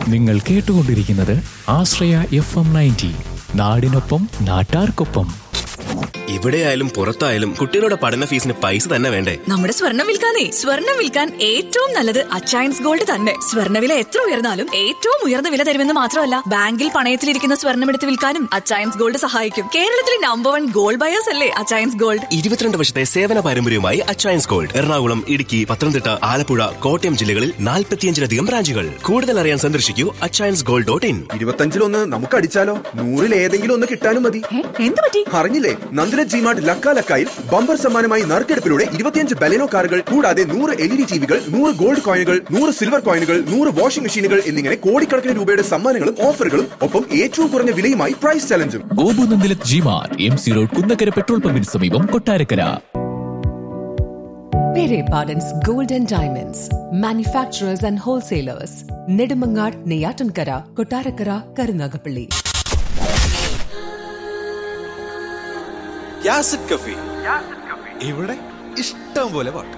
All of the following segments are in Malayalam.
നിങ്ങൾ കേട്ടുകൊണ്ടിരിക്കുന്നത് ആശ്രയ എഫ് എം നയൻറ്റി നാടിനൊപ്പം നാട്ടാർക്കൊപ്പം എവിടെയായാലും പുറത്തായാലും കുട്ടികളുടെ പഠന ഫീസിന് പൈസ തന്നെ വേണ്ടേ നമ്മുടെ സ്വർണം വിൽക്കാനേ സ്വർണം വിൽക്കാൻ ഏറ്റവും നല്ലത് അച്ചയൻസ് ഗോൾഡ് തന്നെ സ്വർണ്ണവില എത്ര ഉയർന്നാലും ഏറ്റവും ഉയർന്ന വില തരുമെന്ന് മാത്രമല്ല ബാങ്കിൽ പണയത്തിലിരിക്കുന്ന സ്വർണം എടുത്ത് വിൽക്കാനും അച്ചയൻസ് ഗോൾഡ് സഹായിക്കും കേരളത്തിലെ നമ്പർ വൺ ഗോൾഡ് ബയേഴ്സ് അല്ലേ അച്ചയൻസ് ഗോൾഡ് ഇരുപത്തിരണ്ട് വർഷത്തെ സേവന പാരമ്പര്യവുമായി അച്ചയൻസ് ഗോൾഡ് എറണാകുളം ഇടുക്കി പത്തനംതിട്ട ആലപ്പുഴ കോട്ടയം ജില്ലകളിൽ നാൽപ്പത്തിയഞ്ചിലധികം ബ്രാഞ്ചുകൾ കൂടുതൽ അറിയാൻ സന്ദർശിക്കൂ അച്ചയൻസ് ഗോൾഡ് ഡോട്ട് ഇൻ ഇരുപത്തഞ്ചിലൊന്ന് നമുക്ക് അടിച്ചാലോ നൂറിൽ ഏതെങ്കിലും ഒന്ന് കിട്ടാനും മതി എന്ത് പറ്റി അറിഞ്ഞില്ലേ നന്ദിന ജിമാർട്ട് ലക്ക ലക്കായിൽ ബമ്പർ സമ്മാനമായി നറുക്കെടുപ്പിലൂടെ ഇരുപത്തിയഞ്ച് ബലെനോ കാറുകൾ കൂടാതെ നൂറ് എൽ ഇ ഡി ടിവികൾ നൂറ് ഗോൾഡ് കോയിനുകൾ നൂറ് സിൽവർ കോയിനുകൾ നൂറ് വാഷിംഗ് മെഷീനുകൾ എന്നിങ്ങനെ കോടിക്കണക്കിന് രൂപയുടെ സമ്മാനങ്ങളും ഓഫറുകളും ഒപ്പം ഏറ്റവും കുറഞ്ഞ വിലയുമായി പ്രൈസ് ചലഞ്ചും ഗോപുനന്ദിലത് ജിമാർ M C road Kunnakkara petrol പമ്പിന് സമീപം Kottarakkara Pere Pardon's Gold and Diamonds, manufacturers and wholesalers, Nedumangad, Neyatankara, Kotarakara, Karunagapalli. യാസിഡ് കഫി ഇവിടെ ഇഷ്ടം പോലെ പാട്ട്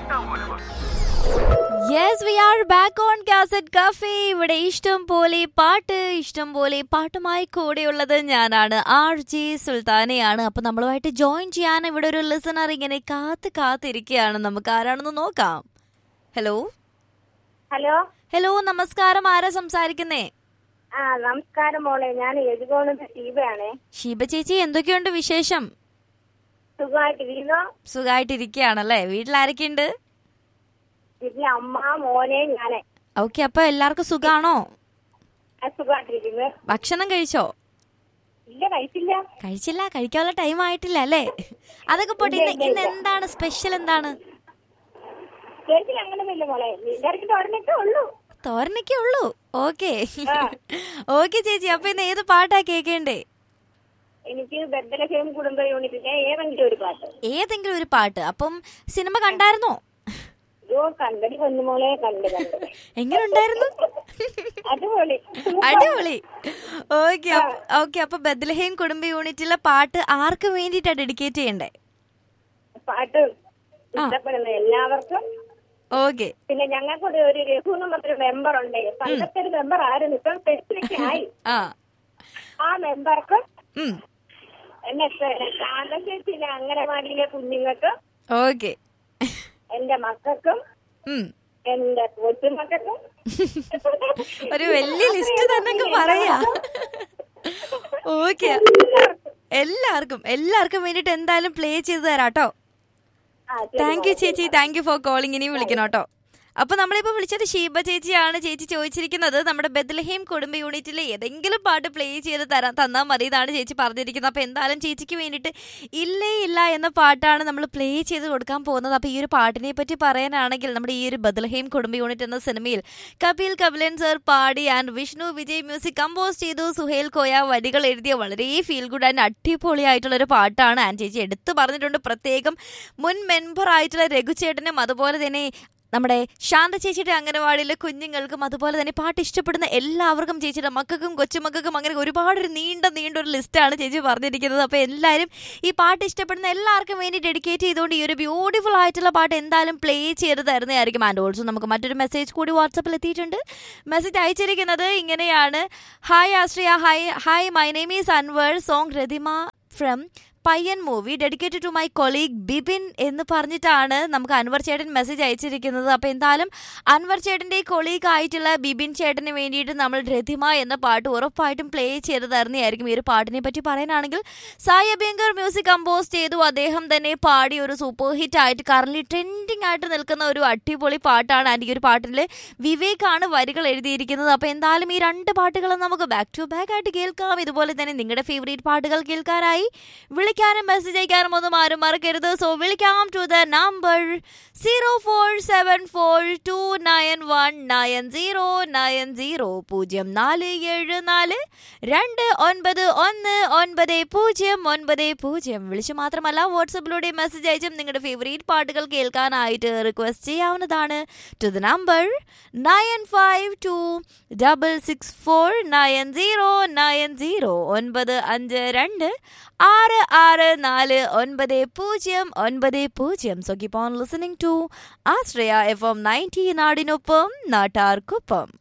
yes we are back on cassette cafe ഇവിടെ ഇഷ്ടം പോലെ പാട്ട് ഇഷ്ടം പോലെ പാട്ടുമായി കൂടെയുള്ളത് ഞാനാണ് ആർ ജെ സുൽത്താനയാണ് അപ്പൊ നമ്മളുമായിട്ട് ജോയിൻ ചെയ്യാൻ ഇവിടെ ഒരു ലിസണർ ഇങ്ങനെ കാത്ത് കാത്തിരിക്കുകയാണ് നമുക്ക് ആരാണെന്ന് നോക്കാം ഹലോ ഹലോ ഹലോ നമസ്കാരം ആരാ സംസാരിക്കുന്നേ ആ നമസ്കാരം മോളെ ഞാൻ എഴുകോണത് ഷീബയാണേ ഷീബ ചേച്ചി എന്തൊക്കെയുണ്ട് വിശേഷം സുഖമായിട്ടിരിക്കുന്നു സുഖമായിട്ടിരിക്കുകയാണല്ലേ വീട്ടിലാരൊക്കെയുണ്ട് പിന്നെ അമ്മ മോനെ ഞാനെ ഓക്കെ അപ്പൊ എല്ലാവർക്കും സുഖാണോ ആ, സുഖമായിട്ടിരിക്കുന്നു ഭക്ഷണം കഴിച്ചോ ഇല്ല കഴിച്ചില്ല കഴിച്ചില്ല കഴിക്കാനുള്ള ടൈം ആയിട്ടില്ല അല്ലേ അതൊക്കെ പോട്ടെ ഇന്ന് ഇന്ന് എന്താണ് സ്പെഷ്യൽ എന്താണ് കഴിച്ചില്ല അങ്ങനൊന്നുമില്ല മോളെ നിന്റെ തോരനൊക്കെ ഉള്ളൂ തോരനൊക്കെ ഉള്ളൂ ഓക്കെ ഓക്കെ ചേച്ചി അപ്പൊ ഇന്ന് ഏത് പാട്ടാ കേക്കേണ്ടേ എനിക്ക് ബദ്ദലഹേം കുടുംബ യൂണിറ്റിലെ ഏതെങ്കിലും ഒരു പാട്ട് ഏതെങ്കിലും ഒരു പാട്ട് അപ്പം സിനിമ കണ്ടായിരുന്നോ അയ്യോ കണ്ടടി കുഞ്ഞുമോളെ കണ്ട് കണ്ട് എങ്ങനെ ഉണ്ടായിരുന്നു അടിപൊളി അടിപൊളി ഓക്കെ ഓക്കെ അപ്പൊ ബദ്ലഹേം കുടുംബ യൂണിറ്റിലെ പാട്ട് ആർക്ക് വേണ്ടിയിട്ടാ ഡെഡിക്കേറ്റ് ചെയ്യണ്ടേ പാട്ട് ഇഷ്ടപ്പെടുന്ന എല്ലാവർക്കും ഓക്കെ പിന്നെ ഞങ്ങൾക്കൊരു ഒരു രഘു എന്ന് പറഞ്ഞൊരു മെമ്പർ ഉണ്ട് പണ്ടത്തെ ഒരു മെമ്പർ ആയിരുന്നു ഇപ്പം പെൻസിലൊക്കെ ആയി ആ ആ മെമ്പർക്ക് ഉം എന്നെ ശാന്തശേഷിയിലെ അംഗനവാടിയിലെ കുഞ്ഞുങ്ങൾക്ക് ഓക്കെ എന്റെ മക്കൾക്കും ഉം എന്റെ കൊച്ചുമക്കൾക്കും ഒരു വലിയ ലിസ്റ്റ് തന്നെ അങ്ങ് പറയാ ഓക്കെ എല്ലാവർക്കും എല്ലാവർക്കും വേണ്ടിട്ട് എന്തായാലും പ്ലേ ചെയ്ത് തരാട്ടോ ആ, ശരി താങ്ക് യു മോളെ. ചേച്ചി താങ്ക് യു ഫോർ കോളിംഗ് ഇനിയും വിളിക്കണം കേട്ടോ അപ്പൊ നമ്മളിപ്പോ വിളിച്ചത് ഷീബ ചേച്ചിയാണ് ചേച്ചി ചോദിച്ചിരിക്കുന്നത് നമ്മുടെ ബദ്ലഹീം കുടുംബ യൂണിറ്റിലെ ഏതെങ്കിലും പാട്ട് പ്ലേ ചെയ്ത് തരാൻ തന്നാൽ മതി ഇതാണ് ചേച്ചി പറഞ്ഞിരിക്കുന്നത് അപ്പൊ എന്തായാലും ചേച്ചിക്ക് വേണ്ടിയിട്ട് ഇല്ലേ ഇല്ല എന്ന പാട്ടാണ് നമ്മൾ പ്ലേ ചെയ്ത് കൊടുക്കാൻ പോകുന്നത് അപ്പൊ ഈ ഒരു പാട്ടിനെ പറ്റി പറയാനാണെങ്കിൽ നമ്മുടെ ഈ ഒരു ബദ്ലഹീം കുടുംബ യൂണിറ്റ് എന്ന സിനിമയിൽ കപിൽ കപിലൻ സർ പാടി and Vishnu Vijay music compose ചെയ്തു സുഹേൽ കോയ വരികൾ എഴുതിയ വളരെ ഫീൽ ഗുഡ് ആൻഡ് അടിപൊളിയായിട്ടുള്ള ഒരു പാട്ടാണ് ആൻഡ് ചേച്ചി എടുത്തു പറഞ്ഞിട്ടുണ്ട് പ്രത്യേകം മുൻ മെമ്പർ ആയിട്ടുള്ള രഘുചേട്ടനും അതുപോലെ തന്നെ നമ്മുടെ ശാന്ത ചേച്ചിയുടെ അംഗനവാടിയിലെ കുഞ്ഞുങ്ങൾക്കും അതുപോലെ തന്നെ പാട്ട് ഇഷ്ടപ്പെടുന്ന എല്ലാവർക്കും ചേച്ചിയുടെ മക്കൾക്കും കൊച്ചുമക്കൾക്കും അങ്ങനെ ഒരുപാട് ഒരു നീണ്ട നീണ്ട ഒരു ലിസ്റ്റാണ് ചേച്ചി പറഞ്ഞിരിക്കുന്നത് അപ്പോൾ എല്ലാവരും ഈ പാട്ട് ഇഷ്ടപ്പെടുന്ന എല്ലാവർക്കും വേണ്ടി ഡെഡിക്കേറ്റ് ചെയ്തുകൊണ്ട് ഈ ഒരു ബ്യൂട്ടിഫുൾ ആയിട്ടുള്ള പാട്ട് എന്തായാലും പ്ലേ ചെയ്ത് തരുന്നതായിരിക്കും ആൻഡ് ഓൾസോ നമുക്ക് മറ്റൊരു മെസ്സേജ് കൂടി വാട്സപ്പിൽ എത്തിയിട്ടുണ്ട് മെസ്സേജ് അയച്ചിരിക്കുന്നത് ഇങ്ങനെയാണ് hi Ashriya hi hi my name is Anwar song രതിമ from Payyan movie dedicated to my colleague Bibin എന്ന് പറഞ്ഞിട്ടാണ് നമുക്ക് അൻവർ ചേട്ടൻ മെസ്സേജ് അയച്ചിരിക്കുന്നത് അപ്പോൾ എന്തായാലും അൻവർ ചേട്ടൻ്റെ കൊളീഗ് ആയിട്ടുള്ള ബിബിൻ ചേട്ടന് വേണ്ടിയിട്ട് നമ്മൾ രതിമ എന്ന പാട്ട് ഉറപ്പായിട്ടും പ്ലേ ചെയ്ത് തരുന്നതായിരിക്കും ഈ ഒരു പാട്ടിനെ പറ്റി പറയാനാണെങ്കിൽ സായി അഭ്യങ്കർ മ്യൂസിക് കമ്പോസ് ചെയ്തു അദ്ദേഹം തന്നെ പാടി ഒരു സൂപ്പർ ഹിറ്റ് ആയിട്ട് കറന്റ് ട്രെൻഡിങ് ആയിട്ട് നിൽക്കുന്ന ഒരു അടിപൊളി പാട്ടാണ് ആൻഡ് ഈ ഒരു പാട്ടിൽ വിവേകാണ് വരികൾ എഴുതിയിരിക്കുന്നത് അപ്പോൾ എന്തായാലും ഈ രണ്ട് പാട്ടുകളും നമുക്ക് ബാക്ക് ടു ബാക്ക് ആയിട്ട് കേൾക്കാം ഇതുപോലെ തന്നെ നിങ്ങളുടെ ഫേവറേറ്റ് പാട്ടുകൾ കേൾക്കാനായി വിളിക്കാനും മെസ്സേജ് അയക്കാനും ഒന്നും ആരും മറക്കരുത് സോ വിളിക്കാം to the number zero four seven four two nine one nine zero nine zero പൂജ്യം നാല് ഏഴ് നാല് രണ്ട് ഒൻപത് ഒന്ന് ഒൻപത് പൂജ്യം ഒൻപത് പൂജ്യം വിളിച്ചു മാത്രമല്ല വാട്സപ്പിലൂടെ മെസ്സേജ് അയച്ചും നിങ്ങളുടെ ഫേവറേറ്റ് പാട്ടുകൾ കേൾക്കാനായിട്ട് റിക്വസ്റ്റ് ചെയ്യാവുന്നതാണ് to the number nine five two double six four nine zero nine zero ഒൻപത് അഞ്ച് രണ്ട് ആറ് ആറ് നാല് ഒൻപത് പൂജ്യം ഒൻപത് പൂജ്യം so keep on listening to Ashraya F M ninety നാടിനൊപ്പം നാട്ടാർക്കൊപ്പം